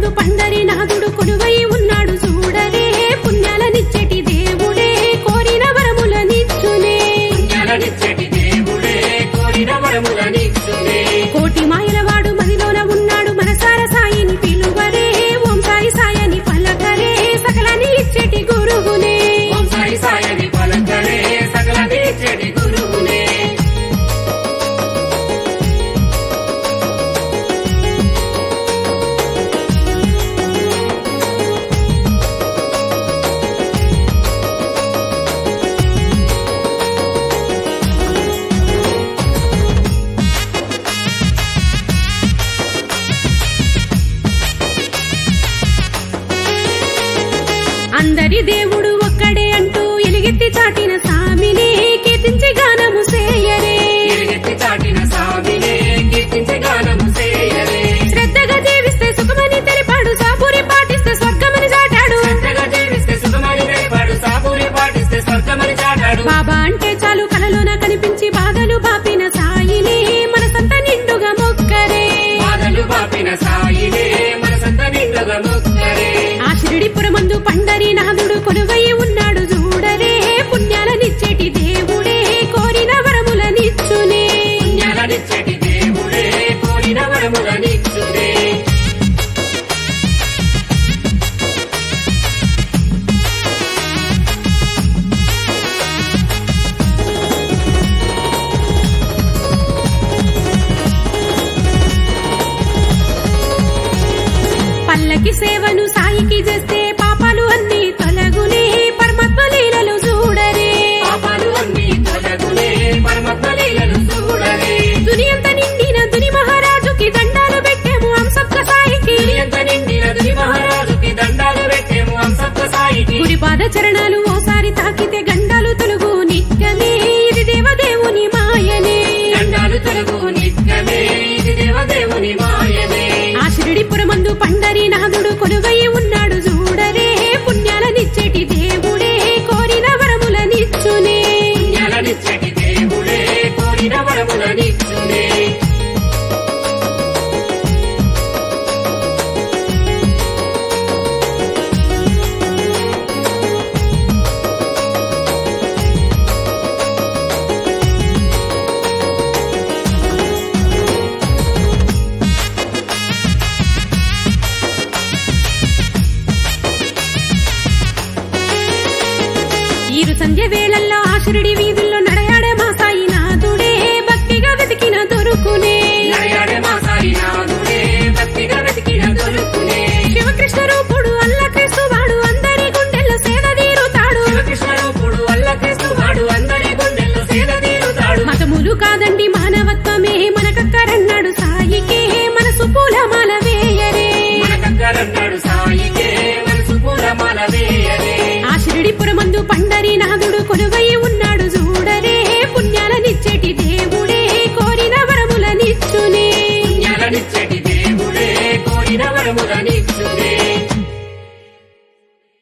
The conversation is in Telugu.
పురమందు పండరి నాథుడు కొలువై ఉన్నాడు చూడరే పుణ్యాలనిచ్చేటి దేవుడే కోరిన వరములనిచ్చునే పుణ్యాలనిచ్చేటి దేవుడే కోరిన వరములనిచ్చునే కోటి మాయలవాడు మదిలోన ఉన్నాడు మనసార సాయిని పిలువరే ఓం సాయి సాయని పలకరే సకలని ఇచ్చేటి గురువునే ఓం సాయి సాయని పలకరే సకలనిచ్చేటి గురువునే అందరి దేవుడు ఒక్కడే అంటూ ఎలుగెత్తి చాటిన సామిని కీర్తించి గానము సేయరే ఎలుగెత్తి చాటిన సామినే కీర్తించే గానము చేయరే శ్రద్ధగా జీవిస్తే సుఖమని తెలిపాడు సాపురి పాటిస్తే స్వర్గమని చాటాడు శ్రద్ధగా జీవిస్తే సుఖమని తెలిపాడు సాబూరి పాటిస్తే స్వర్గమని చాటాడు బాబా అంటే చాలు కలలోన కనిపించి బాధలు బాపిన సాయిని మనసంతా నిండుగా మొక్కరే బాధలు పాపిన సాయినే మనసంత నిండుగా ముక్కరే ఆ షిరిడి పురమందు పండరి నాథుడు కొలువై ఉన్నాడు చూడరే పుణ్యాలనిచ్చేటి దేవుడే కోరిన వరములనిచ్చునే పుణ్యాలనిచ్చేటి దేవుడే కోరిన వరములనిచ్చునే పల్లకి సేవను సాయికి చేస్తే పాపాలు అన్ని తొలగునే పరమాత్మ లీలలు చూడరే పాపాలు అన్ని తొలగునే పరమాత్మ లీలలు చూడరే దునియంత నిండిన దుని మహారాజుకి దండాలు పెట్టాము అంసక్క సాయికి ఎంత నిండిన దుని మహారాజుకి దండాలు పెట్టేము అంసత్వ సాయికి గురి పాద చరణాలు